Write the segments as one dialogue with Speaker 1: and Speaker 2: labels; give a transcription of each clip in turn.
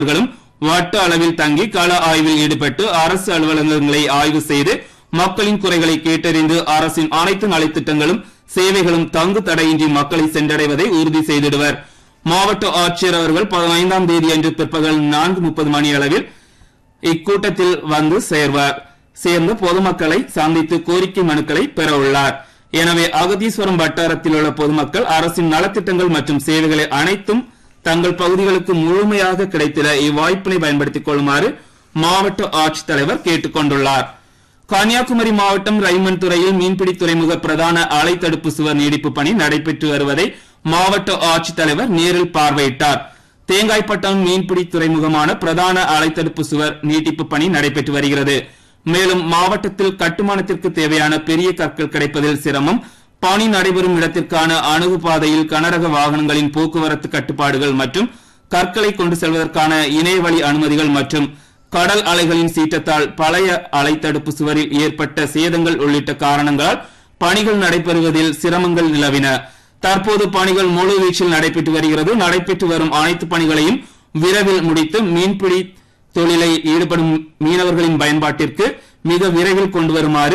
Speaker 1: களும் வட்ட அளவில் தங்கி கள ஆய்வில் ஈடுபட்டு அரசு அலுவலகங்களை ஆய்வு செய்து மக்களின் குறைகளை கேட்டறிந்து அரசின் அனைத்து நலத்திட்டங்களும் சேவைகளும் தங்கு தடையின்றி மக்களை சென்றடைவதை உறுதி செய்திடுவர் மாவட்ட ஆட்சியர் அவர்கள் பதினைந்தாம் தேதி அன்று பிற்பகல் நான்கு முப்பது மணி அளவில் இக்கூட்டத்தில் வந்து சேர்வார் சேர்ந்து பொதுமக்களை சந்தித்து கோரிக்கை மனுக்களை பெற உள்ளார் எனவே அகதீஸ்வரம் வட்டாரத்தில் உள்ள பொதுமக்கள் அரசின் நலத்திட்டங்கள் மற்றும் சேவைகளை அனைத்தும் தங்கள் பகுதிகளுக்கு முழுமையாக கிடைத்திட இவ்வாய்ப்பினை பயன்படுத்திக் கொள்ளுமாறு மாவட்ட ஆட்சித்தலைவர் கேட்டுக் கொண்டுள்ளார் கன்னியாகுமரி மாவட்டம் ரைமன் துறையில் மீன்பிடி துறைமுக பிரதான அலை தடுப்பு சுவர் நீடிப்பு பணி நடைபெற்று வருவதை மாவட்ட ஆட்சித்தலைவர் நேரில் பார்வையிட்டார் தேங்காய்பட்டம் மீன்பிடி துறைமுகமான பிரதான அலைத்தடுப்பு சுவர் நீட்டிப்பு பணி நடைபெற்று வருகிறது மேலும் மாவட்டத்தில் கட்டுமானத்திற்கு தேவையான பெரிய கற்கள் கிடைப்பதில் சிரமம் பணி நடைபெறும் இடத்திற்கான அணுகு பாதையில் கனரக வாகனங்களின் போக்குவரத்து கட்டுப்பாடுகள் மற்றும் கற்களை கொண்டு செல்வதற்கான இணையவழி அனுமதிகள் மற்றும் கடல் அலைகளின் சீற்றத்தால் பழைய அலைத்தடுப்பு சுவரில் ஏற்பட்ட சேதங்கள் உள்ளிட்ட காரணங்களால் பணிகள் நடைபெறுவதில் சிரமங்கள் நிலவின தற்போது பணிகள் முழு வீச்சில் நடைபெற்று வருகிறது நடைபெற்று வரும் அனைத்து பணிகளையும் விரைவில் முடித்து மீன்பிடி தொழிலை ஈடுபடும் மீனவர்களின் பயன்பாட்டிற்கு மிக விரைவில் கொண்டு வருமாறு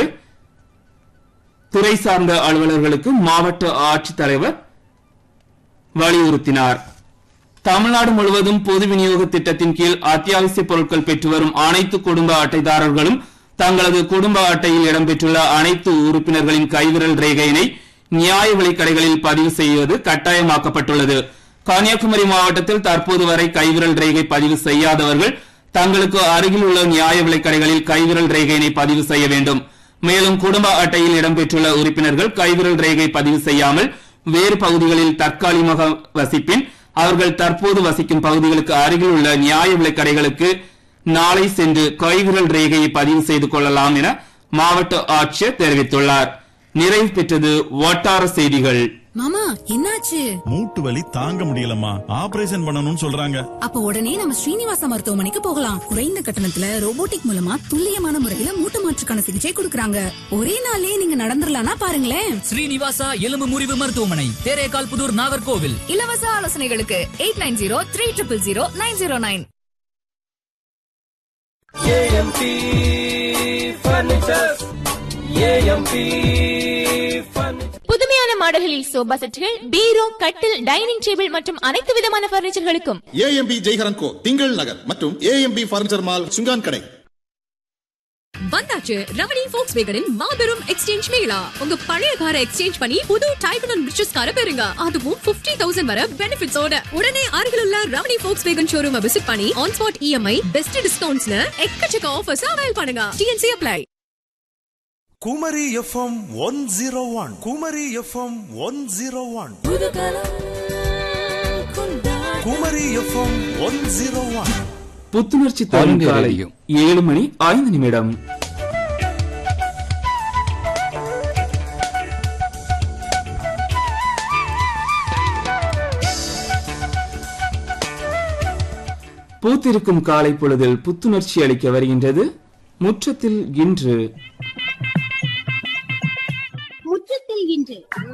Speaker 1: துறை சார்ந்த அலுவலர்களுக்கு மாவட்ட ஆட்சித்தலைவர் வலியுறுத்தினார் தமிழ்நாடு முழுவதும் பொது விநியோக திட்டத்தின் கீழ் அத்தியாவசிய பொருட்கள் பெற்று வரும் அனைத்து குடும்ப அட்டைதாரர்களும் தங்களது குடும்ப அட்டையில் இடம்பெற்றுள்ள அனைத்து உறுப்பினர்களின் கைவிரல் ரேகையினை நியாய விலைக் கடைகளில் பதிவு செய்வது கட்டாயமாக்கப்பட்டுள்ளது கன்னியாகுமரி மாவட்டத்தில் தற்போது வரை கைவிரல் ரேகை பதிவு செய்யாதவர்கள் தங்களுக்கு அருகில் உள்ள நியாய விலைக் கடைகளில் கைவிரல் ரேகையினை பதிவு செய்ய வேண்டும் மேலும் குடும்ப அட்டையில் இடம்பெற்றுள்ள உறுப்பினர்கள் கைவிரல் ரேகை பதிவு செய்யாமல் வேறு பகுதிகளில் தற்காலிகமாக வசிப்பின் அவர்கள் தற்போது வசிக்கும் பகுதிகளுக்கு அருகில் உள்ள நியாய விலைக் கடைகளுக்கு நாளை சென்று கைவிரல் ரேகையை பதிவு செய்து கொள்ளலாம் என மாவட்ட ஆட்சியர் தெரிவித்துள்ளார் நிறைவு பெற்றது வட்டார செய்திகள்
Speaker 2: மாமா என்னாச்சு
Speaker 3: மூட்டு வலி தாங்க முடியலம்மா ஆபரேஷன் பண்ணணும்னு சொல்றாங்க
Speaker 2: அப்ப உடனே நம்ம ஸ்ரீனிவாச மருத்துவமனைக்கு போகலாம் குறைந்த கட்டணத்துல ரோபோட்டிக் மூலமா துல்லியமான முறையில மூட்டு மாற்றுக்கான சிகிச்சை கொடுக்கறாங்க ஒரே நாள்லயே நீங்க நடந்துடலாம்னா பாருங்களேன்
Speaker 4: ஸ்ரீனிவாசா எலும்பு முறிவு மருத்துவமனை தேரேகால் புதூர் நாகர்கோவில்
Speaker 5: இலவச ஆலோசனைகளுக்கு eight nine zero three triple zero nine zero nine
Speaker 6: AMP Furnitures. AMP Furnitures.
Speaker 7: புதுமையான மாடல்களில் சோபா செட்டுகள் பீரோ கட்டில் டைனிங் டேபிள் மற்றும் அனைத்து விதமான பர்னிச்சர்களுக்கும்
Speaker 8: ஏஎம்பி ஜெய்ஹரன் கோ திங்கள் நகர் மற்றும் ஏஎம்பி பர்னிச்சர் மால் சுங்கான் கடை
Speaker 9: வந்தாச்சு ரமணி ஃபோக்ஸ் வேகனின் மாபெரும் எக்ஸ்சேஞ்ச் மேளா உங்க பழைய காரை எக்ஸ்சேஞ்ச் பண்ணி புது டைப் அண்ட் ரிச்சஸ் காரை பெறுங்க அதுவும் 50000 தௌசண்ட் வர பெனிஃபிட்ஸோட உடனே அருகில் உள்ள Ramani Volkswagen showroom visit பண்ணி ஆன் ஸ்பாட் இஎம்ஐ பெஸ்ட் டிஸ்கவுண்ட்ஸ்னு எக்கச்சக்க ஆஃபர்ஸ் அவைல் பண்ணுங்க TNC apply
Speaker 10: Kumari FM one zero one Kumari FM one zero one Kumari FM one zero one
Speaker 1: புத்துணர்ச்சி தரும் காலை ஏழு மணி ஐந்து நிமிடம் பூத்திருக்கும் காலை பொழுதில் புத்துணர்ச்சி அளிக்க வருகின்றது முற்றத்தில் இன்று
Speaker 11: முற்றத்தில் இன்று